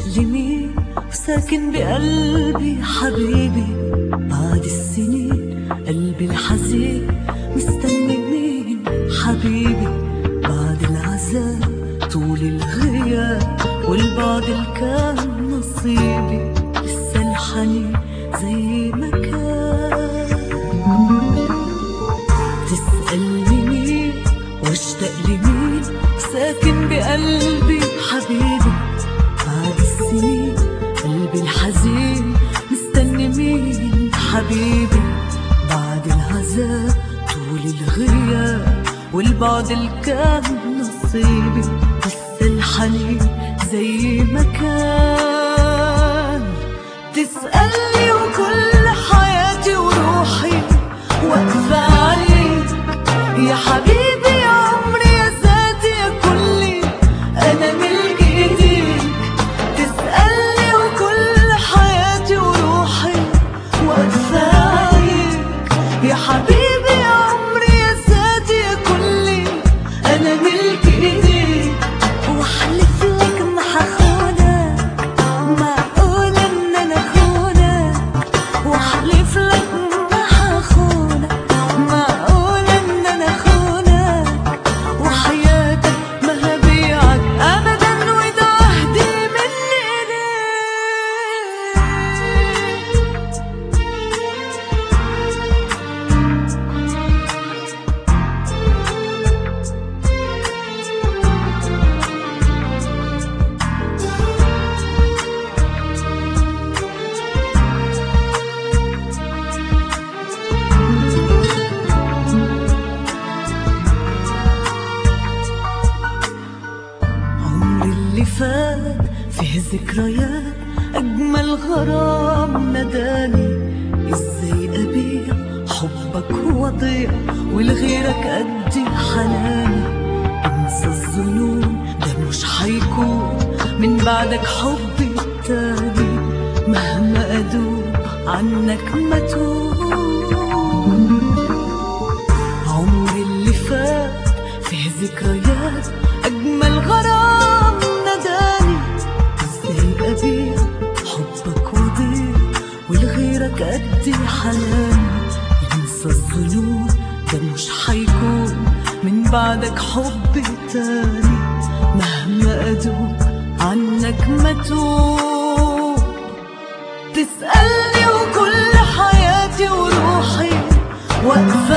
لمين وساكن بقلبي حبيبي بعد السنين قلبي الحزين مستني مين حبيبي بعد العذاب طول الغياب والبعد اللي كان نصيبي لسه الحنين زي ما كان تسألني مين واشتاق لمين ساكن بقلبي حبيبي بعد السنين قلبي الحزين مستني مين حبيبي بعد العذاب طول الغياب والبعد اللي كان نصيبي لسه الحنين زي ما كان تسألني وكل حياتي وروحي واقفة عليك يا حبيبي يا عمري يا ذاتي يا كلي أنا ملك إيديك تسألني وكل حياتي وروحي واقفة عليك يا حبيبي يا عمري يا ذاتي يا كلي أنا ملك إيديك وأحلف لك ما هخونك معقول إن أنا أخونك واحلف لك ما هخونك معقول ان انا اخونك وحياتك ما هبيعك ابدا وده عهدي مني ليك عمري اللي فات فيه ذكريات أجمل غرام نداني إزاي أبيع حبك وضيع ولغيرك أدي حناني انسى الظنون ده مش هيكون من بعدك حبي التاني مهما أدوب عنك ما عمري اللي فات فيه ذكريات أجمل غرام نداني إزاي أبيع حبك وضيع ولغيرك أدي حناني ينسى الظنون ده مش هيكون من بعدك حب تاني مهما أدوب عنك ما توب تسألني وكل حياتي وروحي واقفة